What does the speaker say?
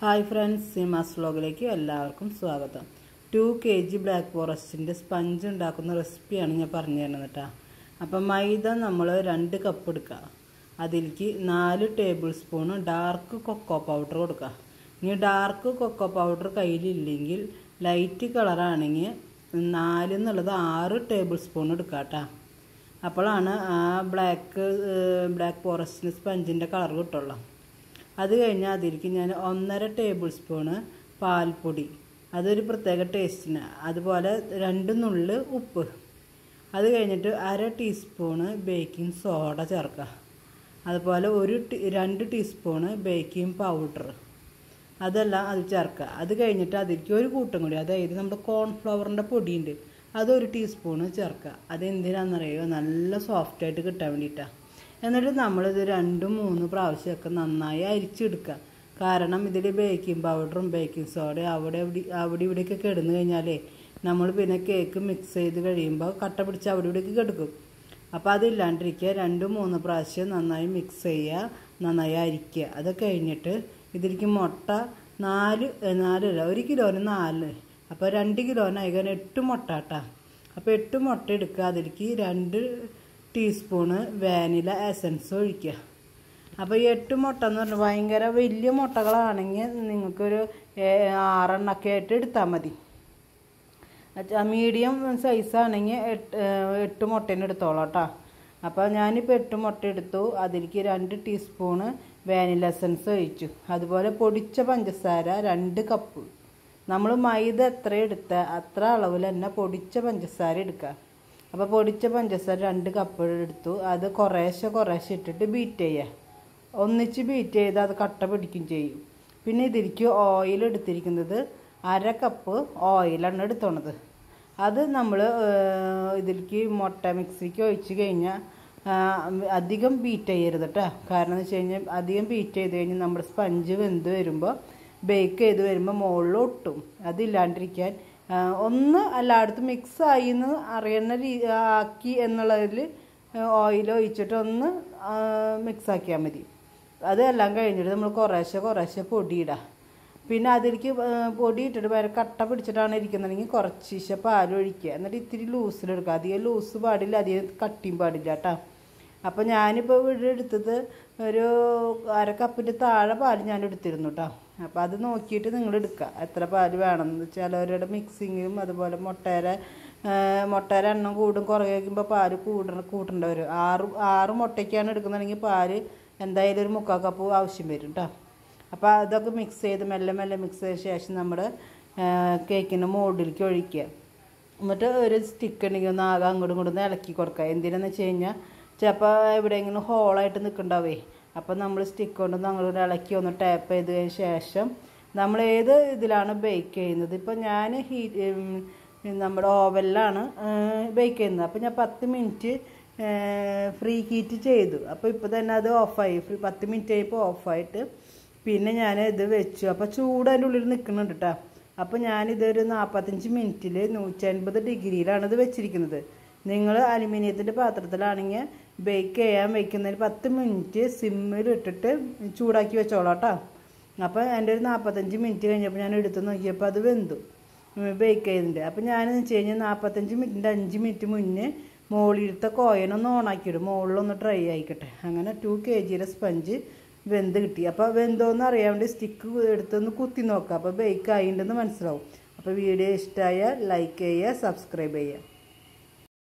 hi friends Seemas വ്ലോഗിലേക്ക് എല്ലാവർക്കും സ്വാഗതം ടു കെ ജി ബ്ലാക്ക് ഫോറസ്റ്റിൻ്റെ സ്പഞ്ച് ഉണ്ടാക്കുന്ന റെസിപ്പിയാണ് ഞാൻ പറഞ്ഞു തരുന്നത് കേട്ടോ അപ്പം മൈദ നമ്മൾ രണ്ട് കപ്പ് എടുക്കുക അതിലേക്ക് നാല് table spoon dark cocoa powder കൊടുക്കുക ഇനി ഡാർക്ക് കൊക്കോ പൗഡർ കയ്യിലില്ലെങ്കിൽ ലൈറ്റ് കളറാണെങ്കിൽ നാല് എന്നുള്ളത് ആറ് ടേബിൾ സ്പൂൺ എടുക്കുക കേട്ടോ അപ്പോഴാണ് ആ ബ്ലാക്ക് ബ്ലാക്ക് ഫോറസ്റ്റിന് സ്പഞ്ചിൻ്റെ കളർ കിട്ടുള്ളൂ അത് കഴിഞ്ഞാൽ അതിലേക്ക് ഞാൻ ഒന്നര ടേബിൾ സ്പൂണ് പാൽപ്പൊടി അതൊരു പ്രത്യേക ടേസ്റ്റിന് അതുപോലെ രണ്ട് നുള്ള് ഉപ്പ് അത് കഴിഞ്ഞിട്ട് അര ടീസ്പൂണ് ബേക്കിംഗ് സോഡ ചേർക്കുക അതുപോലെ ഒരു ടീ രണ്ട് ടീസ്പൂണ് ബേക്കിംഗ് പൗഡർ അതെല്ലാം അത് ചേർക്കുക അത് കഴിഞ്ഞിട്ട് അതിലേക്ക് ഒരു കൂട്ടം കൂടി അതായത് നമ്മുടെ കോൺഫ്ലവറിൻ്റെ പൊടിയുണ്ട് അതൊരു ടീസ്പൂണ് ചേർക്കുക അത് എന്തിനാണെന്നറിയോ നല്ല സോഫ്റ്റായിട്ട് കിട്ടാൻ വേണ്ടിയിട്ടാണ് എന്നിട്ട് നമ്മളിത് രണ്ടും മൂന്ന് പ്രാവശ്യമൊക്കെ നന്നായി അരിച്ചെടുക്കുക കാരണം ഇതിൽ ബേക്കിംഗ് പൗഡറും ബേക്കിംഗ് സോഡയും അവിടെ ഇവിടെ അവിടെ ഇവിടെയൊക്കെ കിടന്നു കഴിഞ്ഞാലേ നമ്മൾ പിന്നെ കേക്ക് മിക്സ് ചെയ്ത് കഴിയുമ്പോൾ കട്ട പിടിച്ച് അവിടെ ഇവിടേക്ക് കിടക്കും അപ്പോൾ അതില്ലാണ്ടിരിക്കുക രണ്ടും മൂന്ന് പ്രാവശ്യം നന്നായി മിക്സ് ചെയ്യുക നന്നായി അരിക്കുക അത് കഴിഞ്ഞിട്ട് ഇതിലേക്ക് മുട്ട നാല് നാലല്ല ഒരു കിലോന് നാല് അപ്പോൾ രണ്ട് കിലോനായി കാരണം എട്ട് മുട്ട കേട്ടോ അപ്പോൾ എട്ട് മുട്ട എടുക്കുക അതിലേക്ക് രണ്ട് ടീസ്പൂണ് വാനില എസൻസ് ഒഴിക്കുക അപ്പോൾ ഈ എട്ട് മുട്ട എന്ന് പറഞ്ഞാൽ ഭയങ്കര വലിയ മുട്ടകളാണെങ്കിൽ നിങ്ങൾക്കൊരു ആറെണ്ണൊക്കെ ആയിട്ട് എടുത്താൽ മതി മീഡിയം സൈസാണെങ്കിൽ എട്ട് എട്ട് മുട്ടേനെ എടുത്തോളാം കേട്ടോ അപ്പോൾ ഞാനിപ്പോൾ എട്ട് മുട്ട എടുത്തു അതിലേക്ക് രണ്ട് ടീസ്പൂണ് വാനില എസൻസ് ഒഴിച്ചു അതുപോലെ പൊടിച്ച പഞ്ചസാര രണ്ട് കപ്പ് നമ്മൾ മൈദ എത്ര എടുത്ത അത്ര അളവിൽ തന്നെ പൊടിച്ച പഞ്ചസാര എടുക്കുക അപ്പോൾ പൊടിച്ച പഞ്ചസാര രണ്ട് കപ്പ് എടുത്തു അത് കുറേശ്ശെ കുറേശ്ശെ ഇട്ടിട്ട് ബീറ്റ് ചെയ്യുക ഒന്നിച്ച് ബീറ്റ് ചെയ്ത് അത് കട്ട പിടിക്കും ചെയ്യും പിന്നെ ഇതിലേക്ക് ഓയിൽ എടുത്തിരിക്കുന്നത് അര കപ്പ് ഓയിലാണ് എടുത്തോണത് അത് നമ്മൾ ഇതിലേക്ക് മുട്ട മിക്സിക്ക് ഒഴിച്ച് കഴിഞ്ഞാൽ അധികം ബീറ്റ് ചെയ്യരുത് കേട്ടോ കാരണം എന്ന് വെച്ച് കഴിഞ്ഞാൽ അധികം ബീറ്റ് ചെയ്ത് കഴിഞ്ഞാൽ നമ്മുടെ സ്പഞ്ച് വെന്ത് വരുമ്പോൾ ബേക്ക് ചെയ്ത് വരുമ്പോൾ മുകളിൽ ഒട്ടും അതില്ലാണ്ടിരിക്കാൻ ഒന്ന് എല്ലായിടത്തും മിക്സ് ആയി എന്ന് അറിയുന്ന രീ ആക്കി എന്നുള്ളതിൽ ഓയിൽ ഒഴിച്ചിട്ട് ഒന്ന് മിക്സ് ആക്കിയാൽ മതി അതെല്ലാം കഴിഞ്ഞിട്ട് നമ്മൾ കുറേശ്ശെ കുറേശ്ശെ പൊടിയിടാം പിന്നെ അതിലേക്ക് പൊടി ഇട്ടിട്ട് വേറെ കട്ട പിടിച്ചിട്ടാണ് ഇരിക്കുന്നുണ്ടെങ്കിൽ കുറച്ച് പാൽ ഒഴിക്കുക എന്നിട്ട് ഇത്തിരി ലൂസിലെടുക്കുക അധികം ലൂസ് പാടില്ല അധികം കട്ടിയും പാടില്ല കേട്ടോ അപ്പോൾ ഞാനിപ്പോൾ ഇവിടെ എടുത്തത് ഒരു അര കപ്പിൻ്റെ താഴെ പാൽ ഞാൻ എടുത്തിരുന്നു കേട്ടോ അപ്പോൾ അത് നോക്കിയിട്ട് നിങ്ങൾ എടുക്കുക എത്ര പാൽ വേണമെന്ന് ചിലവരുടെ മിക്സിങ്ങും അതുപോലെ മുട്ടേരെ മുട്ടേരെ എണ്ണം കൂടും കുറയുമ്പോൾ പാൽ കൂട കൂട്ടേണ്ടി വരും ആറ് ആറ് മുട്ടയ്ക്കാണ് എടുക്കുന്നുണ്ടെങ്കിൽ പാൽ എന്തായാലും ഒരു മുക്കാൽ കപ്പ് ആവശ്യം വരും കേട്ടോ അപ്പോൾ അതൊക്കെ മിക്സ് ചെയ്ത് മെല്ലെ മെല്ലെ മിക്സ് ചെയ്ത ശേഷം നമ്മുടെ കേക്കിൻ്റെ മോഡിലേക്ക് ഒഴിക്കുക എന്നിട്ട് ഒരു സ്റ്റിക്ക് ഉണ്ടെങ്കിൽ ഒന്ന് ആകെ അങ്ങോട്ടും ഇങ്ങോട്ടും ഇളക്കി കൊടുക്കുക എന്തിനാന്ന് വെച്ച് കഴിഞ്ഞാൽ ചിലപ്പോൾ എവിടെയെങ്കിലും ഹോളായിട്ട് നിൽക്കണ്ടാവേ അപ്പം നമ്മൾ സ്റ്റിക്ക് കൊണ്ടൊന്ന് അങ്ങോട്ട് ഇളക്കി ഒന്ന് ടാപ്പ് ചെയ്തതിന് ശേഷം നമ്മൾ ഏത് ഇതിലാണ് ബേക്ക് ചെയ്യുന്നത് ഇപ്പം ഞാൻ ഹീ നമ്മുടെ ഓവനിലാണ് ബേക്ക് ചെയ്യുന്നത് അപ്പം ഞാൻ പത്ത് മിനിറ്റ് ഫ്രീ ഹീറ്റ് ചെയ്തു അപ്പോൾ ഇപ്പോൾ തന്നെ അത് ഓഫായി ഫ്രീ പത്ത് മിനിറ്റ് ആയപ്പോൾ ഓഫായിട്ട് പിന്നെ ഞാൻ ഇത് വെച്ചു അപ്പോൾ ചൂട് അതിൻ്റെ ഉള്ളിൽ നിൽക്കുന്നുണ്ട് കേട്ടോ അപ്പോൾ ഞാനിതൊരു നാൽപ്പത്തഞ്ച് മിനിറ്റിൽ നൂറ്റൻപത് ഡിഗ്രിയിലാണ് ഇത് വെച്ചിരിക്കുന്നത് നിങ്ങൾ അലുമിനിയത്തിൻ്റെ പാത്രത്തിലാണെങ്കിൽ ബേക്ക് ചെയ്യാൻ വെക്കുന്നതിന് പത്ത് മിനിറ്റ് സിമ്മിൽ ഇട്ടിട്ട് ചൂടാക്കി വെച്ചോളാം കേട്ടോ അപ്പോൾ എൻ്റെ ഒരു നാൽപ്പത്തഞ്ച് മിനിറ്റ് കഴിഞ്ഞപ്പോൾ ഞാൻ എടുത്ത് നോക്കിയപ്പോൾ അത് വെന്തു ബേക്ക് ചെയ്തിട്ടുണ്ട് അപ്പോൾ ഞാനെന്ന് വെച്ച് കഴിഞ്ഞാൽ നാൽപ്പത്തഞ്ച് മിനിറ്റിൻ്റെ അഞ്ച് മിനിറ്റ് മുന്നേ മുകളിലത്തെ കോയനൊന്ന് ഓണാക്കിയിടും മുകളിലൊന്ന് ഡ്രൈ ആയിക്കട്ടെ അങ്ങനെ ടു കെ ജിയുടെ സ്പഞ്ച് വെന്ത് കിട്ടി അപ്പോൾ വെന്തോന്ന് അറിയാൻ വേണ്ടി സ്റ്റിക്ക് എടുത്തൊന്ന് കുത്തി നോക്കാം അപ്പോൾ ബേക്ക് ആയിട്ടുണ്ടെന്ന് മനസ്സിലാവും അപ്പോൾ വീഡിയോ ഇഷ്ടമായ ലൈക്ക് ചെയ്യുക സബ്സ്ക്രൈബ് ചെയ്യുക